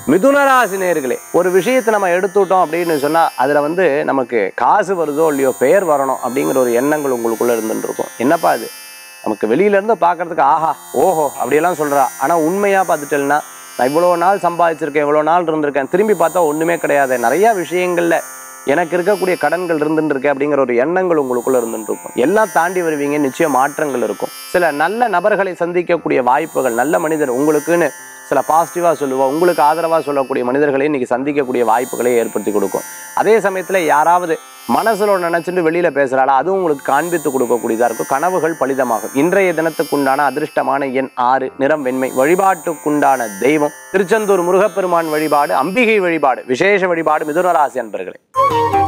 மிதுனராசி நேர்களே ஒரு விஷயத்தை நம்ம எடுத்துட்டோம் அப்படின்னு சொன்னால் அதில் வந்து நமக்கு காசு வருதோ இல்லையோ பெயர் வரணும் அப்படிங்கிற ஒரு எண்ணங்கள் உங்களுக்குள்ளே இருந்துட்டு இருக்கும் என்னப்பா இது நமக்கு வெளியிலேருந்து பார்க்கறதுக்கு ஆஹா ஓஹோ அப்படியெல்லாம் சொல்கிறா ஆனால் உண்மையாக பார்த்துட்டேன்னா நான் இவ்வளோ நாள் சம்பாதிச்சிருக்கேன் இவ்வளோ நாள் இருந்திருக்கேன் திரும்பி பார்த்தா ஒன்றுமே கிடையாது நிறையா விஷயங்களில் எனக்கு இருக்கக்கூடிய கடன்கள் இருந்துட்டு இருக்கு அப்படிங்கிற ஒரு எண்ணங்கள் உங்களுக்குள்ள இருந்துட்டு இருக்கும் எல்லாம் தாண்டி வருவீங்க நிச்சயம் மாற்றங்கள் இருக்கும் சில நல்ல நபர்களை சந்திக்கக்கூடிய வாய்ப்புகள் நல்ல மனிதர் உங்களுக்குன்னு சில பாசிட்டிவாக சொல்லுவோம் உங்களுக்கு ஆதரவாக சொல்லக்கூடிய மனிதர்களை இன்னைக்கு சந்திக்கக்கூடிய வாய்ப்புகளை ஏற்படுத்தி கொடுக்கும் அதே சமயத்தில் யாராவது மனசுல நினைச்சிட்டு வெளியில பேசுறாளா அதுவும் உங்களுக்கு காண்பித்து கொடுக்கக்கூடியதா இருக்கும் கனவுகள் பலிதமாகும் இன்றைய தினத்துக்குண்டான அதிர்ஷ்டமான எண் ஆறு நிறம் வெண்மை வழிபாட்டுக்குண்டான தெய்வம் திருச்செந்தூர் முருகப்பெருமான் வழிபாடு அம்பிகை வழிபாடு விசேஷ வழிபாடு மிதுனராசி அன்பர்களே